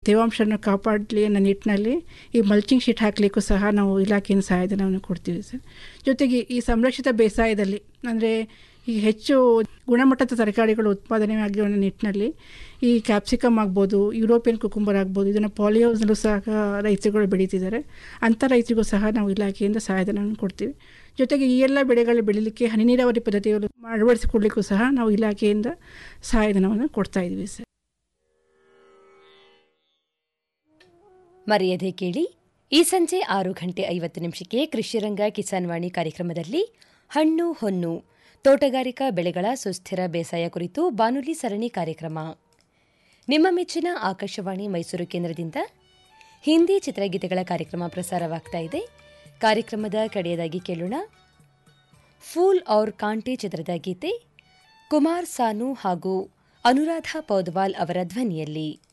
ತೇವಾಂಶನ ಕಾಪಾಡಲಿ ಅನ್ನೋ ನಿಟ್ಟಿನಲ್ಲಿ ಈ ಮಲ್ಚಿಂಗ್ ಶೀಟ್ ಹಾಕಲಿಕ್ಕೂ ಸಹ ನಾವು ಇಲಾಖೆಯಿಂದ ಸಹಾಯಧನವನ್ನು ಕೊಡ್ತೀವಿ ಸರ್ ಜೊತೆಗೆ ಈ ಸಂರಕ್ಷಿತ ಬೇಸಾಯದಲ್ಲಿ ಅಂದರೆ ಈ ಹೆಚ್ಚು ಗುಣಮಟ್ಟದ ತರಕಾರಿಗಳು ಉತ್ಪಾದನೆ ಆಗಿರೋ ನಿಟ್ಟಿನಲ್ಲಿ ಈ ಕ್ಯಾಪ್ಸಿಕಮ್ ಆಗ್ಬೋದು ಯುರೋಪಿಯನ್ ಕುಕುಂಬರ್ ಆಗ್ಬೋದು ಇದನ್ನು ಪಾಲಿಯೋಸ್ನಲ್ಲೂ ಸಹ ರೈತರುಗಳು ಬೆಳೀತಿದ್ದಾರೆ ಅಂಥ ರೈತರಿಗೂ ಸಹ ನಾವು ಇಲಾಖೆಯಿಂದ ಸಹಾಯಧನವನ್ನು ಕೊಡ್ತೀವಿ ಜೊತೆಗೆ ಈ ಎಲ್ಲ ಬೆಳೆಗಳು ಬೆಳೀಲಿಕ್ಕೆ ಹನಿ ನೀರಾವರಿ ಪದ್ಧತಿಗಳು ಅಳವಡಿಸಿಕೊಡ್ಲಿಕ್ಕೂ ಸಹ ನಾವು ಇಲಾಖೆಯಿಂದ ಸಹಾಯಧನವನ್ನು ಕೊಡ್ತಾ ಇದ್ದೀವಿ ಸರ್ ಮರೆಯದೆ ಕೇಳಿ ಈ ಸಂಜೆ ಆರು ಗಂಟೆ ಐವತ್ತು ನಿಮಿಷಕ್ಕೆ ಕೃಷಿರಂಗ ಕಿಸಾನ್ ವಾಣಿ ಕಾರ್ಯಕ್ರಮದಲ್ಲಿ ಹಣ್ಣು ಹೊನ್ನು ತೋಟಗಾರಿಕಾ ಬೆಳೆಗಳ ಸುಸ್ಥಿರ ಬೇಸಾಯ ಕುರಿತು ಬಾನುಲಿ ಸರಣಿ ಕಾರ್ಯಕ್ರಮ ನಿಮ್ಮ ಮೆಚ್ಚಿನ ಆಕಾಶವಾಣಿ ಮೈಸೂರು ಕೇಂದ್ರದಿಂದ ಹಿಂದಿ ಚಿತ್ರಗೀತೆಗಳ ಕಾರ್ಯಕ್ರಮ ಪ್ರಸಾರವಾಗ್ತಾ ಇದೆ ಕಾರ್ಯಕ್ರಮದ ಕಡೆಯದಾಗಿ ಕೇಳೋಣ ಫೂಲ್ ಔರ್ ಕಾಂಟೆ ಚಿತ್ರದ ಗೀತೆ ಕುಮಾರ್ ಸಾನು ಹಾಗೂ ಅನುರಾಧ ಪೌದ್ವಾಲ್ ಅವರ ಧ್ವನಿಯಲ್ಲಿ